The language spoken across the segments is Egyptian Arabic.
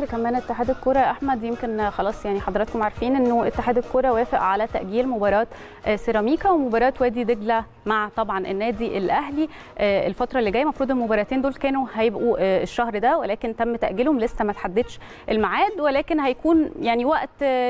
ذكر كمان اتحاد الكوره احمد يمكن خلاص يعني حضراتكم عارفين انه اتحاد الكوره وافق على تاجيل مباراه سيراميكا ومباراه وادي دجله مع طبعا النادي الاهلي الفتره اللي جايه المفروض المباراتين دول كانوا هيبقوا الشهر ده ولكن تم تاجيلهم لسه ما تحددش الميعاد ولكن هيكون يعني وقت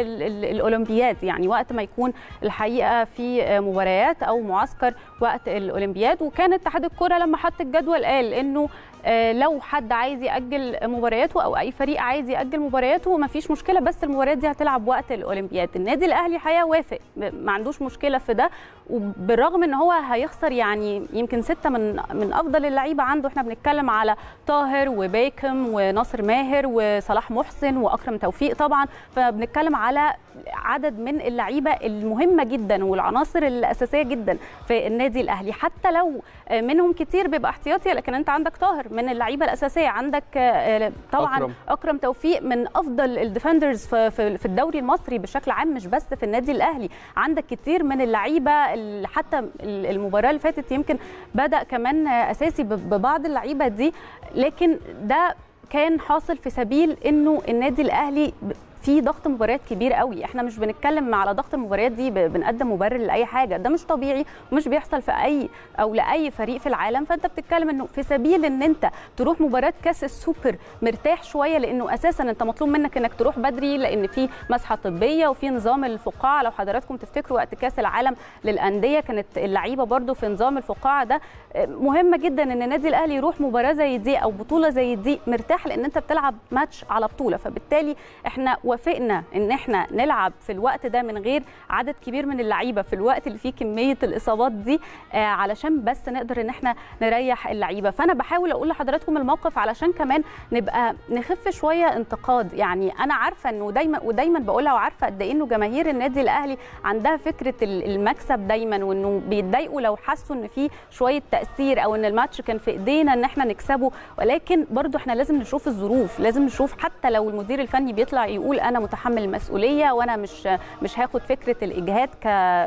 الاولمبياد يعني وقت ما يكون الحقيقه في مباريات او معسكر وقت الاولمبياد وكان اتحاد الكوره لما حط الجدول قال انه لو حد عايز ياجل مبارياته او اي فريق عايز ياجل مبارياته ما فيش مشكله بس المباريات دي هتلعب وقت الاولمبياد النادي الاهلي حقيقه وافق ما عندوش مشكله في ده وبالرغم ان هو هيخسر يعني يمكن سته من من افضل اللعيبه عنده احنا بنتكلم على طاهر وبيكم وناصر ماهر وصلاح محسن واكرم توفيق طبعا فبنتكلم على عدد من اللعيبه المهمه جدا والعناصر الاساسيه جدا في النادي الاهلي حتى لو منهم كتير بيبقى احتياطي لكن انت عندك طاهر من اللعيبه الاساسيه عندك طبعا اكرم, أكرم توفيق من افضل الديفندرز في الدوري المصري بشكل عام مش بس في النادي الاهلي عندك كتير من اللعيبه حتى المباراه اللي فاتت يمكن بدا كمان اساسي ببعض اللعيبه دي لكن ده كان حاصل في سبيل انه النادي الاهلي في ضغط مباريات كبير قوي احنا مش بنتكلم على ضغط المباريات دي بنقدم مبرر لاي حاجه ده مش طبيعي ومش بيحصل في اي او لاي فريق في العالم فانت بتتكلم انه في سبيل ان انت تروح مباراه كاس السوبر مرتاح شويه لانه اساسا انت مطلوب منك انك تروح بدري لان في مسحه طبيه وفي نظام الفقاعه لو حضراتكم تفتكروا وقت كاس العالم للانديه كانت اللعيبه برده في نظام الفقاعه ده مهمه جدا ان النادي الاهلي يروح مباراه زي دي او بطوله زي دي مرتاح لان انت بتلعب ماتش على بطوله فبالتالي احنا وافقنا ان احنا نلعب في الوقت ده من غير عدد كبير من اللعيبه في الوقت اللي فيه كميه الاصابات دي آه علشان بس نقدر ان احنا نريح اللعيبه فانا بحاول اقول لحضراتكم الموقف علشان كمان نبقى نخف شويه انتقاد يعني انا عارفه انه دايما ودايما بقولها وعارفه قد ايه انه جماهير النادي الاهلي عندها فكره المكسب دايما وانه بيتضايقوا لو حسوا ان في شويه تاثير او ان الماتش كان في ايدينا ان احنا نكسبه ولكن برضو احنا لازم نشوف الظروف لازم نشوف حتى لو المدير الفني بيطلع يقول انا متحمل المسؤوليه وانا مش مش هاخد فكره الاجهاد ك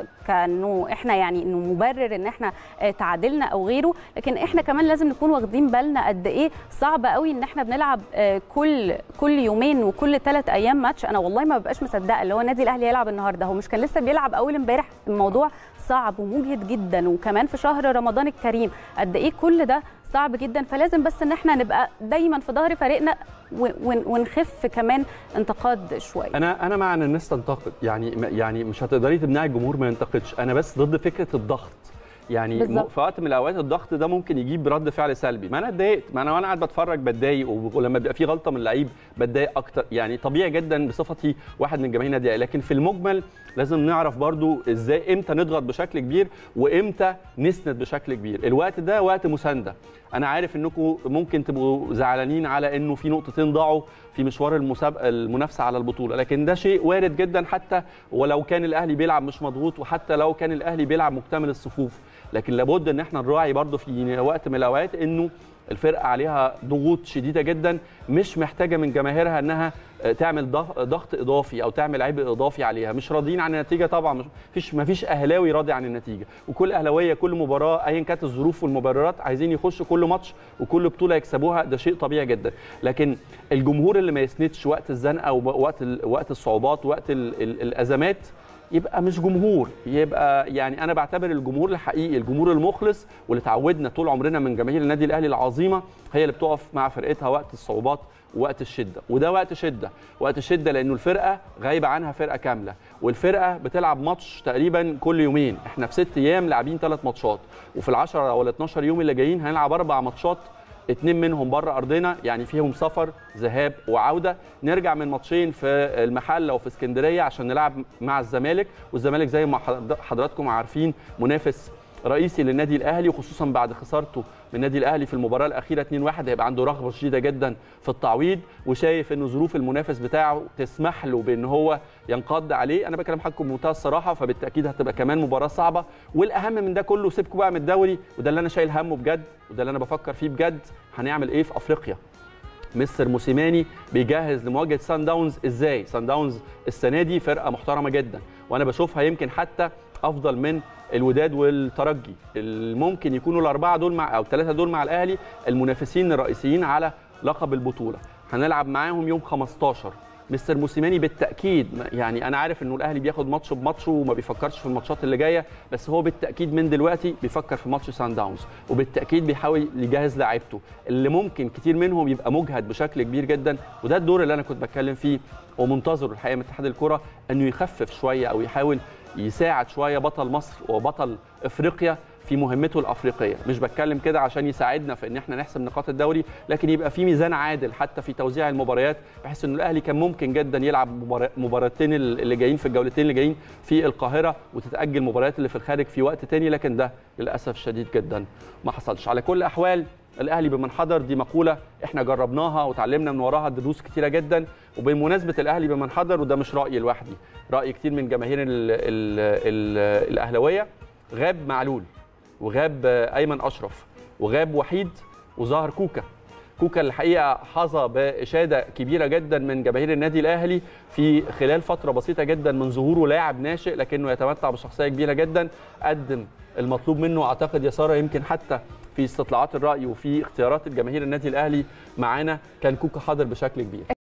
كانه احنا يعني انه مبرر ان احنا تعادلنا او غيره لكن احنا كمان لازم نكون واخدين بالنا قد ايه صعب قوي ان احنا بنلعب كل كل يومين وكل ثلاث ايام ماتش انا والله ما ببقاش مصدقه اللي هو النادي الاهلي هيلعب النهارده هو مش كان لسه بيلعب اول امبارح الموضوع صعب ومجهد جدا وكمان في شهر رمضان الكريم قد ايه كل ده صعب جدا فلازم بس ان احنا نبقى دايما في ظهر فريقنا ونخف كمان انتقاد شويه انا انا مع ان الناس تنتقد يعني يعني مش هتقدري تمنعي الجمهور ما ينتقدش انا بس ضد فكره الضغط يعني بالزبط. في وقت من الاوقات الضغط ده ممكن يجيب رد فعل سلبي ما انا اتضايقت ما انا وانا قاعد بتفرج بتضايق ولما بيبقى في غلطه من اللعيب بتضايق اكتر يعني طبيعي جدا بصفتي واحد من جماهير النادي لكن في المجمل لازم نعرف برضو ازاي امتى نضغط بشكل كبير وامتى نسند بشكل كبير الوقت ده وقت مسانده انا عارف انكم ممكن تبقوا زعلانين على انه في نقطتين ضاعوا في مشوار المسابقه المنافسه على البطوله لكن ده شيء وارد جدا حتى ولو كان الاهلي بيلعب مش مضغوط وحتى لو كان الاهلي بيلعب مكتمل الصفوف لكن لابد ان احنا نراعي برضو في وقت من الاوقات انه الفرقه عليها ضغوط شديده جدا مش محتاجه من جماهيرها انها تعمل ضغط اضافي او تعمل عبء اضافي عليها مش راضيين عن النتيجه طبعا مفيش مفيش اهلاوي راضي عن النتيجه وكل اهلاويه كل مباراه ايا كانت الظروف والمبررات عايزين يخشوا كل ماتش وكل بطوله يكسبوها ده شيء طبيعي جدا لكن الجمهور اللي ما يسندش وقت الزنقه ووقت وقت الصعوبات وقت ال ال الازمات يبقى مش جمهور يبقى يعني انا بعتبر الجمهور الحقيقي الجمهور المخلص واللي اتعودنا طول عمرنا من جماهير النادي الاهلي العظيمه هي اللي بتقف مع فرقتها وقت الصعوبات ووقت الشده وده وقت شده وقت الشده لانه الفرقه غايبه عنها فرقه كامله والفرقه بتلعب ماتش تقريبا كل يومين احنا في ست ايام لاعبين ثلاث ماتشات وفي ال10 او ال 12 يوم اللي جايين هنلعب اربع ماتشات اتنين منهم بره ارضنا يعني فيهم سفر ذهاب وعوده نرجع من ماتشين في المحله وفي اسكندريه عشان نلعب مع الزمالك والزمالك زي ما حضراتكم عارفين منافس رئيسي للنادي الاهلي وخصوصا بعد خسارته من النادي الاهلي في المباراه الاخيره 2-1 هيبقى عنده رغبه شديده جدا في التعويض وشايف ان ظروف المنافس بتاعه تسمح له بان هو ينقض عليه انا بكلم حضراتكم بمنتهى الصراحه فبالتاكيد هتبقى كمان مباراه صعبه والاهم من ده كله سيبكم بقى من الدوري وده اللي انا شايل همه بجد وده اللي انا بفكر فيه بجد هنعمل ايه في افريقيا مستر موسيماني بيجهز لمواجهه سان داونز ازاي سان داونز السنه دي فرقه محترمه جدا وانا بشوفها يمكن حتى افضل من الوداد والترجي ممكن يكونوا الاربعه دول مع او الثلاثه دول مع الاهلي المنافسين الرئيسيين على لقب البطوله هنلعب معاهم يوم 15 مستر موسيماني بالتاكيد يعني انا عارف انه الاهلي بياخد ماتش بماتشه وما بيفكرش في الماتشات اللي جايه بس هو بالتاكيد من دلوقتي بيفكر في ماتش سان داونز وبالتاكيد بيحاول يجهز لعيبته اللي ممكن كتير منهم يبقى مجهد بشكل كبير جدا وده الدور اللي انا كنت بتكلم فيه ومنتظره الحقيقه من اتحاد الكره انه يخفف شويه او يحاول يساعد شويه بطل مصر وبطل افريقيا في مهمته الافريقيه مش بتكلم كده عشان يساعدنا في ان احنا نحسم نقاط الدوري لكن يبقى في ميزان عادل حتى في توزيع المباريات بحيث ان الاهلي كان ممكن جدا يلعب مباراتين اللي جايين في الجولتين اللي جايين في القاهره وتتاجل المباريات اللي في الخارج في وقت تاني لكن ده للاسف الشديد جدا ما حصلش على كل الاحوال الاهلي بمن حضر دي مقوله احنا جربناها وتعلمنا من وراها دروس كتيره جدا وبمناسبه الاهلي بمن حضر وده مش رايي لوحدي راي كتير من جماهير الاهلاويه غاب معلول وغاب ايمن اشرف وغاب وحيد وظهر كوكا كوكا الحقيقه حظى باشاده كبيره جدا من جماهير النادي الاهلي في خلال فتره بسيطه جدا من ظهوره لاعب ناشئ لكنه يتمتع بشخصيه كبيره جدا قدم المطلوب منه اعتقد يا ساره يمكن حتى في استطلاعات الراي وفي اختيارات الجماهير النادي الاهلي معانا كان كوكا حاضر بشكل كبير